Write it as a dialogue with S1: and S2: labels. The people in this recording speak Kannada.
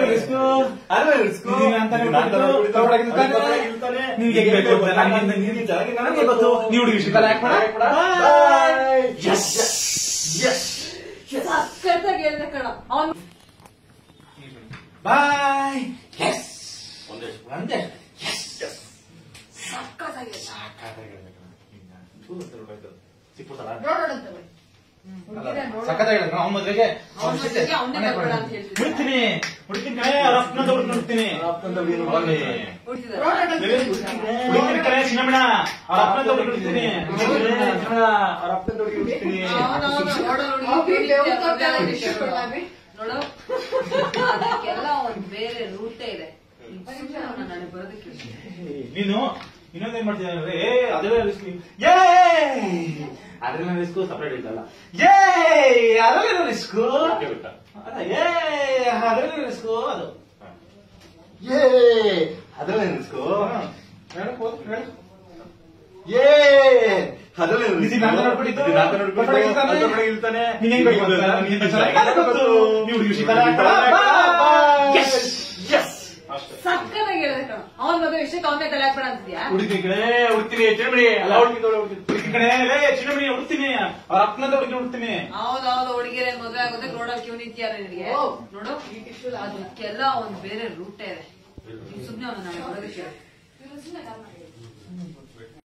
S1: ರಿಸ್ಕ್
S2: ಅಲ್ವೇ ರಿಸ್ಕು
S1: ನೀನು ಅಂತಾನೆ ಗೊತ್ತು, ಕಬಡ್ಡಿ ಗೆಲ್ತಾನೆ. ನಿನ್ಗೆ ಹೇಗೆ ಬೇಕು ಅಂತ ನನಗೆ ಅಂತ ನಿನ್ಗೆ ಚೆನ್ನಾಗಿ ನನಗೆ ಗೊತ್ತು. ನೀವು ಹುಡುಗಿ ವಿಷಯ ತಲೆ ಹಾಕ್ಬೇಡ. Bye.
S2: ಎಸ್ ಎಸ್
S3: ಸಕ್ಕತ್ತಾಗಿ ಹೇಳ್ದೆ ಕಣ ಅವ್ನ್
S1: ಬಾಯ್ ಎಸ್
S2: ಒಂದೇ
S1: ಒಂದೇ
S3: ಸಕ್ಕತ್ತಾಗಿ ಹೇಳ್ದೆ. ನೋಡೋಣಂತೆ ಬನ್ನಿ. ಹುಡ್ಗಿನ ನೋಡೋಣ.
S1: ಸಕ್ಕತ್ತಾಗಿ ಅವನ ಮದ್ವೆಗೆ
S3: ಅವ್ನ್ ಮದ್ವೆಗೆ ಅವ್ನೇ ಬರ್ಬೇಡ ಅಂತ ಹೇಳ್ತಿದ್ದೆ.
S1: ಹುಡುಕ್ತೀನಿ ಹುಡುಕ್ತೀನಿ ಕಣೆ ಅವ್ರ ಅಪ್ಪನಂತ ಹುಡುಕ್ ನೋಡ್ತೀನಿ ಹೋಗ್ಲಿ.
S3: ಹುಡ್ಗಿದಾರೆ.
S1: ಹುಡುಕ್ತೀನಿ ಕಣೆ ಚಿನ್ನಮ್ಮಣ್ಣ ಅವ್ರ ಅಪ್ಪನಂತ ಹುಡುಕ್ ನೋಡ್ತೀನಿ ಅವ್ರ ಅಪ್ಪನಂತ ಹುಡುಗಿ ಹುಡುಕ್ತೀನಿ
S3: ಅವ್ನವ್ನು ನೋಡೋ ಹುಡ್ಗಿ ನೋಡು ಅದಕ್ಕೆಲ್ಲ ಒಂದ್ ಬೇರೆ ರೂಟೇ ಇದೆ ಸುಮ್ನೆ ಅವ್ನ ನನಗೆ ಬರೋದಕ್ಕೆ ಇಷ್ಟ.
S1: ನೀನು ಇನ್ನೊಂದೇನ್ ಮಾಡ್ತಿದ್ದೆ ಅಂದ್ರೆ ಏ ಅದೆಲ್ಲ ರಿಸ್ಕ್ ಏ ಅದೆಲ್ಲ ರಿಸ್ಕ್ ಸಪರೇಟ್ ಇದ್ದಲ್ಲ ಏ ಅದೆಲ್ಲ ರಿಸ್ಕ್ ಅದ ಏ ಅದೆಲ್ಲ ರಿಸ್ಕ್ ಅದು
S2: ಏ ಅದರಲ್ಲೇ ರಿಸ್ಕು
S1: ಹೇಳು, ಹೋಗು, ಹೇಳು.
S2: ಏ ಅದರಲ್ಲೇ
S1: ಇದು ನಾನ್ ನೋಡ್ಬಿಟ್ಟಿದ್ದು.
S2: ನಾನ್ ನೋಡ್ಬಿಟ್ಟಿದ್ದು.
S1: ಕಬಡ್ಡಿ ಗೆಲ್ತಾನೆ.
S2: ಕಬಡ್ಡಿ ಗೆಲ್ತಾನೆ.
S1: ನೀನ್ ಹೆಂಗ್ ಬೇಕು ಅಂತ? ನೀನ್ ಚೆನ್ನಾಗಿ ಗೊತ್ತು. ನೀವು ಹುಡುಗಿ ವಿಷಯ ತಲೆ ಹಾಕ್ಬೇಡ.
S2: Yes. Yes.
S3: ಸಕ್ಕತ್ತಾಗಿ ಹೇಳಿದೆ ಕಣ ಅವನ್ ಮದುವೆ ವಿಷಯಕ್ಕೆ ಅವನೇ ತಲೆ ಹಾಕ್ಬೇಡ ಅಂತಿದ್ಯಾ
S1: ಹುಡುಗಿ ಕಡೆ
S2: ಹುಡ್ತೀನಿ ಚಿರಮಣಿ
S1: ಅಲ್ಲ, ಹುಡುಗಿ ಕಡೆ ಹುಡುಗಿ. ಹುಡುಗಿ ಕಡೆ ಲೇ, ಚಿನ್ನಮಣಿ ಹುಡುಕ್ತೀನಿ ಅವ್ರ ಅಪ್ಪನಂತ ಹುಡುಗಿ ಹುಡುಕ್ತೀನಿ
S3: ಹೌದೌದು ಹುಡುಗಿರೇ ಮದುವೆ ಆಗೋದಕ್ಕೆ ರೋಡಲ್ಲಿ ಕ್ಯೂ ನಿಂತಿಯಾರ ನಿನಗೆ ನೋಡು ಅದಕ್ಕೆಲ್ಲ ಒಂದ್ ಬೇರೆ ರೂಟೇ ಇದೆ ಸುಮ್ನೆ ಅವನು ನನಗೆ ಬರೋದಕ್ಕೆ